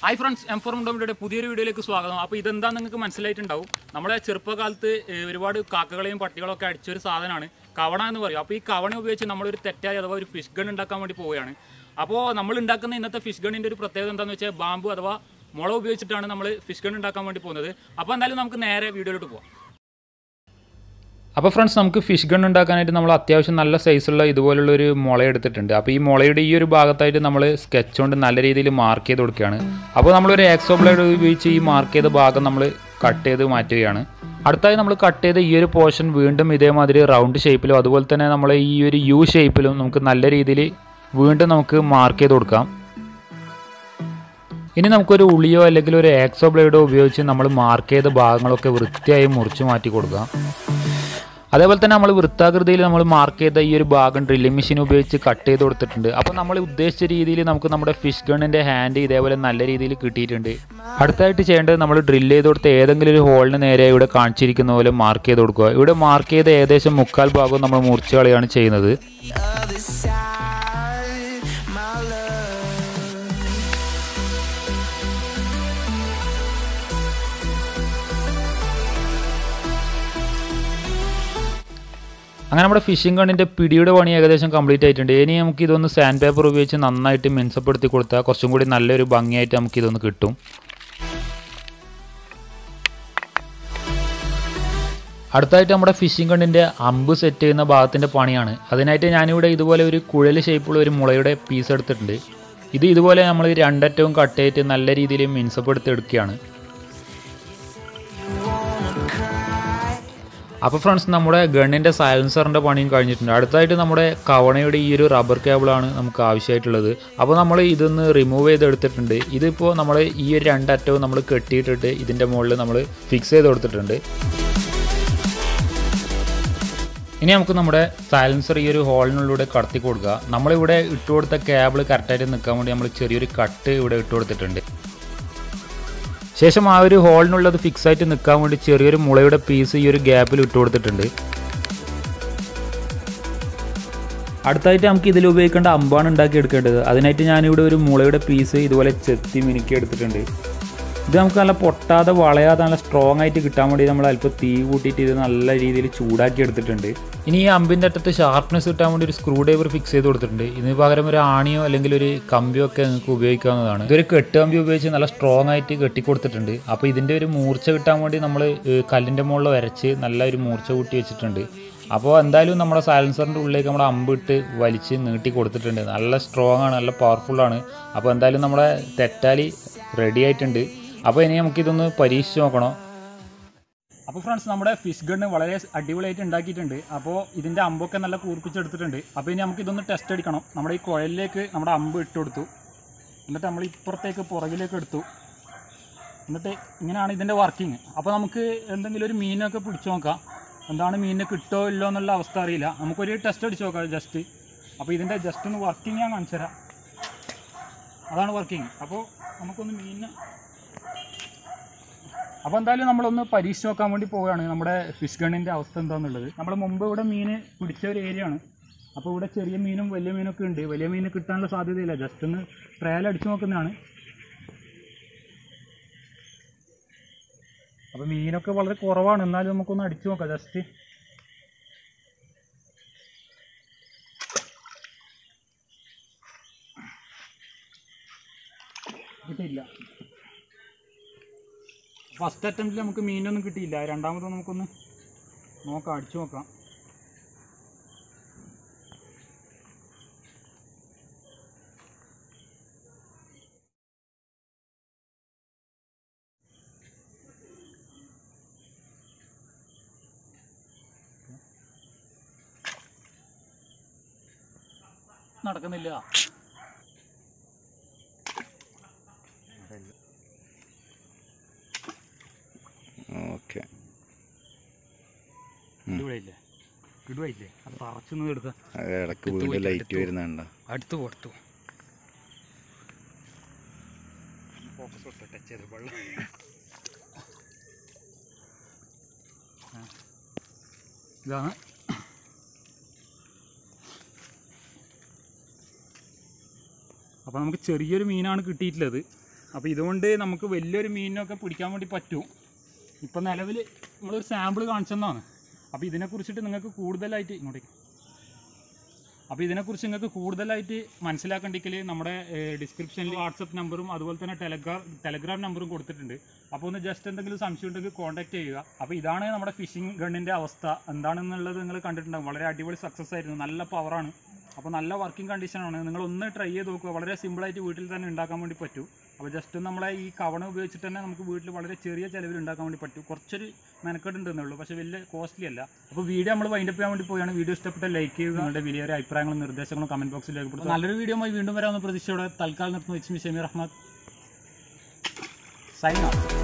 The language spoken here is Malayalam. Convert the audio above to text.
ഹായ് ഫ്രണ്ട്സ് എം ഫോർ മുണ്ടോമിയുടെ പുതിയൊരു വീഡിയോയിലേക്ക് സ്വാഗതം അപ്പോൾ ഇതെന്താ നിങ്ങൾക്ക് മനസ്സിലായിട്ടുണ്ടാവും നമ്മുടെ ചെറുപ്പകാലത്ത് ഏഹ്, ഒരുപാട് കാക്കകളെയും പട്ടികളൊക്കെ അടിച്ചൊരു സാധനമാണ് കവണ എന്ന് പറയും അപ്പോൾ ഈ കവണ ഉപയോഗിച്ച് നമ്മളൊരു തെറ്റായ അഥവാ ഒരു ഫിഷ് ഗൺ ഉണ്ടാക്കാൻ വേണ്ടി പോവുകയാണ് അപ്പോൾ നമ്മൾ ഉണ്ടാക്കുന്ന ഇന്നത്തെ ഫിഷ് ഗണ്ണിൻ്റെ ഒരു പ്രത്യേകത എന്താണെന്ന് വെച്ചാൽ ബാമ്പു അഥവാ മുള ഉപയോഗിച്ചിട്ടാണ് നമ്മൾ ഫിഷ് ഗൺ ഉണ്ടാക്കാൻ വേണ്ടി പോകുന്നത് അപ്പോൾ എന്തായാലും നമുക്ക് നേരെ വീഡിയോയിലോട്ട് പോകാം അപ്പോൾ ഫ്രണ്ട്സ് നമുക്ക് ഫിഷ് ഗൺ ഉണ്ടാക്കാനായിട്ട് നമ്മൾ അത്യാവശ്യം നല്ല സൈസുള്ള ഇതുപോലുള്ള ഒരു മുള എടുത്തിട്ടുണ്ട് അപ്പോൾ ഈ മുളയുടെ ഈ ഒരു ഭാഗത്തായിട്ട് നമ്മൾ സ്കെച്ച് കൊണ്ട് നല്ല രീതിയിൽ മാർക്ക് ചെയ്ത് കൊടുക്കുകയാണ് അപ്പോൾ നമ്മളൊരു എക്സോ ബ്ലേഡ് ഉപയോഗിച്ച് ഈ മാർക്ക് ചെയ്ത ഭാഗം നമ്മൾ കട്ട് ചെയ്ത് മാറ്റുകയാണ് അടുത്തായി നമ്മൾ കട്ട് ചെയ്ത ഈ ഒരു പോർഷൻ വീണ്ടും ഇതേമാതിരി റൗണ്ട് ഷേപ്പിലും അതുപോലെ തന്നെ നമ്മൾ ഈ ഒരു യു ഷേപ്പിലും നമുക്ക് നല്ല രീതിയിൽ വീണ്ടും നമുക്ക് മാർക്ക് ചെയ്ത് കൊടുക്കാം ഇനി നമുക്കൊരു ഉളിയോ അല്ലെങ്കിൽ ഒരു എക്സോ ബ്ലേഡോ ഉപയോഗിച്ച് നമ്മൾ മാർക്ക് ചെയ്ത ഭാഗങ്ങളൊക്കെ വൃത്തിയായി മുറിച്ച് മാറ്റി കൊടുക്കാം അതേപോലെ തന്നെ നമ്മൾ വൃത്താകൃതിയിൽ നമ്മൾ മാർക്ക് ചെയ്ത ഈ ഒരു ഭാഗം ഡ്രില്ലിംഗ് മെഷീൻ ഉപയോഗിച്ച് കട്ട് ചെയ്ത് കൊടുത്തിട്ടുണ്ട് അപ്പോൾ നമ്മൾ ഉദ്ദേശിച്ച രീതിയിൽ നമുക്ക് നമ്മുടെ ഫിഷ് ഗണ്ണിൻ്റെ ഹാൻഡ് ഇതേപോലെ നല്ല രീതിയിൽ കിട്ടിയിട്ടുണ്ട് അടുത്തായിട്ട് ചെയ്യേണ്ടത് നമ്മൾ ഡ്രില്ല് ചെയ്ത് കൊടുത്ത ഏതെങ്കിലും ഒരു ഹോളിന് നേരെ ഇവിടെ കാണിച്ചിരിക്കുന്ന പോലെ മാർക്ക് ചെയ്ത് കൊടുക്കുക ഇവിടെ മാർക്ക് ചെയ്ത ഏകദേശം മുക്കാൽ ഭാഗവും നമ്മൾ മുറിച്ച് കളയാണ് ചെയ്യുന്നത് other side, my love. അങ്ങനെ നമ്മുടെ ഫിഷിംഗ് ഗണ്ണിൻ്റെ പിടിയുടെ പണി ഏകദേശം കംപ്ലീറ്റ് ആയിട്ടുണ്ട് ഇനി നമുക്ക് ഇതൊന്ന് സാൻഡ് പേപ്പർ ഉപയോഗിച്ച് നന്നായിട്ട് മിനുസപ്പെടുത്തി കൊടുത്താൽ കുറച്ചും കൂടി നല്ലൊരു ഭംഗിയായിട്ട് നമുക്ക് ഇതൊന്ന് കിട്ടും അടുത്തായിട്ട് നമ്മുടെ ഫിഷിംഗ് ഗണ്ണിൻ്റെ അമ്പ് സെറ്റ് ചെയ്യുന്ന ഭാഗത്തിൻ്റെ പണിയാണ് അതിനായിട്ട് ഞാനിവിടെ ഇതുപോലെ ഒരു കുഴൽ ഷേപ്പുള്ള ഒരു മുളയുടെ പീസ് എടുത്തിട്ടുണ്ട് ഇത് ഇതുപോലെ നമ്മൾ രണ്ടറ്റവും കട്ട് ചെയ്തിട്ട് നല്ല രീതിയിൽ മിനുസപ്പെടുത്തി എടുക്കുകയാണ് അപ്പോൾ ഫ്രണ്ട്സ് നമ്മുടെ ഗണ്ണിൻ്റെ സയൻസറിൻ്റെ പണിയും കഴിഞ്ഞിട്ടുണ്ട് അടുത്തായിട്ട് നമ്മുടെ കവണയുടെ ഈ ഒരു റബ്ബർ കേബിളാണ് നമുക്ക് ആവശ്യമായിട്ടുള്ളത് അപ്പോൾ നമ്മൾ ഇതൊന്ന് റിമൂവ് ചെയ്തെടുത്തിട്ടുണ്ട് ഇതിപ്പോൾ നമ്മൾ ഈ ഒരു രണ്ടറ്റവും നമ്മൾ കെട്ടിയിട്ടിട്ട് ഇതിൻ്റെ മുകളിൽ നമ്മൾ ഫിക്സ് ചെയ്ത് കൊടുത്തിട്ടുണ്ട് ഇനി നമുക്ക് നമ്മുടെ സൈലൻസർ ഈ ഒരു ഹോളിനുള്ളിലൂടെ കടത്തി കൊടുക്കുക നമ്മളിവിടെ ഇട്ട് കൊടുത്ത കേബിൾ കറക്റ്റായിട്ട് നിൽക്കാൻ വേണ്ടി നമ്മൾ ചെറിയൊരു കട്ട് ഇവിടെ ഇട്ട് കൊടുത്തിട്ടുണ്ട് ശേഷം ആ ഒരു ഹോളിനുള്ളത് ഫിക്സ് ആയിട്ട് നിൽക്കാൻ വേണ്ടി ചെറിയൊരു മുളയുടെ പീസ് ഈ ഒരു ഗ്യാപ്പിൽ ഇട്ട് കൊടുത്തിട്ടുണ്ട് അടുത്തായിട്ട് നമുക്ക് ഇതിൽ ഉപയോഗിക്കേണ്ട അമ്പാണ് ഉണ്ടാക്കി എടുക്കേണ്ടത് അതിനായിട്ട് ഞാനിവിടെ ഒരു മുളയുടെ പീസ് ഇതുപോലെ ചെത്തി മിനുക്കി എടുത്തിട്ടുണ്ട് ഇത് നമുക്ക് നല്ല പൊട്ടാതെ വളയാതെ നല്ല സ്ട്രോങ് ആയിട്ട് കിട്ടാൻ വേണ്ടി നമ്മൾ അല്പം തീ കൂട്ടിയിട്ട് ഇത് നല്ല രീതിയിൽ ചൂടാക്കി എടുത്തിട്ടുണ്ട് ഇനി ഈ അമ്പിൻ്റെ അറ്റത്ത് ഷാർപ്നെസ് കിട്ടാൻ വേണ്ടി ഒരു സ്ക്രൂ ഡ്രൈവർ ഫിക്സ് ചെയ്ത് കൊടുത്തിട്ടുണ്ട് ഇതിന് പകരം ഒരു ആണിയോ അല്ലെങ്കിൽ ഒരു കമ്പിയോ ഒക്കെ നിങ്ങൾക്ക് ഉപയോഗിക്കാവുന്നതാണ് ഇതൊരു കെട്ട് കമ്പി ഉപയോഗിച്ച് നല്ല സ്ട്രോങ് ആയിട്ട് കെട്ടി കൊടുത്തിട്ടുണ്ട് അപ്പോൾ ഇതിൻ്റെ ഒരു മൂർച്ച കിട്ടാൻ വേണ്ടി നമ്മൾ കല്ലിൻ്റെ മുകളിൽ വരച്ച് നല്ല ഒരു മൂർച്ച കൂട്ടി വെച്ചിട്ടുണ്ട് അപ്പോൾ എന്തായാലും നമ്മുടെ സൈലൻസറിൻ്റെ ഉള്ളിലേക്ക് നമ്മുടെ അമ്പിട്ട് വലിച്ച് നീട്ടി കൊടുത്തിട്ടുണ്ട് നല്ല സ്ട്രോങ് ആണ് നല്ല പവർഫുള്ളാണ് അപ്പോൾ എന്തായാലും നമ്മുടെ തെറ്റാലി റെഡി ആയിട്ടുണ്ട് അപ്പോൾ ഇനി നമുക്കിതൊന്ന് പരീക്ഷിച്ച് നോക്കണം അപ്പോൾ ഫ്രണ്ട്സ് നമ്മുടെ ഫിഷ് ഗണ്ണ് വളരെ അടിപൊളിയായിട്ട് ഉണ്ടാക്കിയിട്ടുണ്ട് അപ്പോൾ ഇതിൻ്റെ അമ്പൊക്കെ നല്ല കൂർപ്പിച്ചെടുത്തിട്ടുണ്ട് അപ്പോൾ ഇനി നമുക്ക് ഇതൊന്ന് ടെസ്റ്റ് അടിക്കണം നമ്മുടെ ഈ കുഴലിലേക്ക് നമ്മുടെ അമ്പ് ഇട്ട് കൊടുത്തു എന്നിട്ട് നമ്മൾ ഇപ്പുറത്തേക്ക് പുറകിലേക്ക് എടുത്തു എന്നിട്ട് ഇങ്ങനെയാണ് ഇതിൻ്റെ വർക്കിംഗ് അപ്പോൾ നമുക്ക് എന്തെങ്കിലും ഒരു മീനൊക്കെ പിടിച്ചു നോക്കാം എന്താണ് മീനിനെ കിട്ടോ ഇല്ലോ എന്നുള്ള അവസ്ഥ അറിയില്ല നമുക്കൊരു ടെസ്റ്റ് അടിച്ച് നോക്കാം ജസ്റ്റ് അപ്പോൾ ഇതിൻ്റെ ജസ്റ്റ് ഒന്ന് വർക്കിംഗ് ഞാൻ കാണിച്ചു തരാം അതാണ് വർക്കിംഗ് അപ്പോൾ നമുക്കൊന്ന് മീനിനെ അപ്പോൾ എന്തായാലും നമ്മളൊന്ന് പരീക്ഷിച്ച് നോക്കാൻ വേണ്ടി പോവുകയാണ് നമ്മുടെ ഫിഷ് ഗണ്ണിൻ്റെ അവസ്ഥ എന്താണെന്നുള്ളത് നമ്മൾ മുമ്പ് ഇവിടെ മീൻ പിടിച്ച ഒരു ഏരിയ ആണ് അപ്പോൾ ഇവിടെ ചെറിയ മീനും വലിയ മീനൊക്കെ ഉണ്ട് വലിയ മീൻ കിട്ടാനുള്ള സാധ്യതയില്ല ജസ്റ്റ് ഒന്ന് ട്രയൽ അടിച്ചു നോക്കുന്നതാണ് അപ്പോൾ മീനൊക്കെ വളരെ കുറവാണ് എന്നാലും നമുക്കൊന്ന് അടിച്ചു നോക്കാം ജസ്റ്റ് കിട്ടിയില്ല ഫസ്റ്റ് അറ്റംപ്റ്റിൽ നമുക്ക് മീനൊന്നും കിട്ടിയില്ല രണ്ടാമത് നമുക്കൊന്ന് നോക്കാം അടിച്ചു നോക്കാം നടക്കുന്നില്ല ഓക്കെ കിടുവായില്ലേ കിടുവായില്ലേ അത് തറച്ചൊന്നും എടുത്ത ഇടക്ക് വീണ്ടും ലൈറ്റ് വരുന്നുണ്ടോ അടുത്ത് കൊടുത്തു ഫോക്കസ് കൊടുത്തട്ടെ ചെറുപള്ള ഇതാണ് അപ്പോൾ നമുക്ക് ചെറിയൊരു മീനാണ് കിട്ടിയിട്ടുള്ളത് അപ്പോൾ ഇതുകൊണ്ട് നമുക്ക് വലിയൊരു മീനിനൊക്കെ പിടിക്കാൻ വേണ്ടി പറ്റും ഇപ്പം നിലവിൽ നമ്മളൊരു സാമ്പിൾ കാണിച്ചെന്നാണ് അപ്പോൾ ഇതിനെക്കുറിച്ചിട്ട് നിങ്ങൾക്ക് കൂടുതലായിട്ട് ഇങ്ങോട്ടേക്ക് അപ്പോൾ ഇതിനെക്കുറിച്ച് നിങ്ങൾക്ക് കൂടുതലായിട്ട് മനസ്സിലാക്കണ്ടെങ്കിൽ നമ്മുടെ ഡിസ്ക്രിപ്ഷനിൽ വാട്സപ്പ് നമ്പറും അതുപോലെ തന്നെ ടെലഗ്രാം ടെലഗ്രാം നമ്പറും കൊടുത്തിട്ടുണ്ട് അപ്പോൾ ഒന്ന് ജസ്റ്റ് എന്തെങ്കിലും സംശയം ഉണ്ടെങ്കിൽ കോൺടാക്ട് ചെയ്യുക അപ്പോൾ ഇതാണ് നമ്മുടെ ഫിഷിംഗ് ഗണ്ണിൻ്റെ അവസ്ഥ എന്താണെന്നുള്ളത് നിങ്ങൾ കണ്ടിട്ടുണ്ടാകും വളരെ അടിപൊളി സക്സസ് ആയിരുന്നു നല്ല പവറാണ് അപ്പോൾ നല്ല വർക്കിംഗ് കണ്ടീഷനാണ് നിങ്ങൾ ഒന്ന് ട്രൈ ചെയ്ത് നോക്കുക വളരെ സിമ്പിളായിട്ട് വീട്ടിൽ തന്നെ ഉണ്ടാക്കാൻ വേണ്ടി പറ്റും അപ്പോൾ ജസ്റ്റ് നമ്മളെ ഈ കവണ ഉപയോഗിച്ചിട്ട് തന്നെ നമുക്ക് വീട്ടിൽ വളരെ ചെറിയ ചിലവിൽ ഉണ്ടാക്കാൻ വേണ്ടി പറ്റും കുറച്ചൊരു മെനക്കെട്ട് ഉണ്ടെന്നുള്ളൂ പക്ഷേ വലിയ കോസ്റ്റ്ലി അല്ല അപ്പോൾ വീഡിയോ നമ്മൾ വൈൻഡപ്പ് ചെയ്യാൻ വേണ്ടി പോയാണ് വീഡിയോ ഇഷ്ടപ്പെട്ട ലൈക്ക് ചെയ്യുക നിങ്ങളുടെ വലിയൊരു അഭിപ്രായങ്ങളും നിർദ്ദേശങ്ങളും കമൻറ്റ് ബോക്സിൽ രേഖപ്പെടുത്തുക നല്ലൊരു വീഡിയോ വീണ്ടും വരാമെന്ന പ്രതീക്ഷയോടെ തൽക്കാലം നിർത്തുന്നു it's me Shameer Ahmed sign out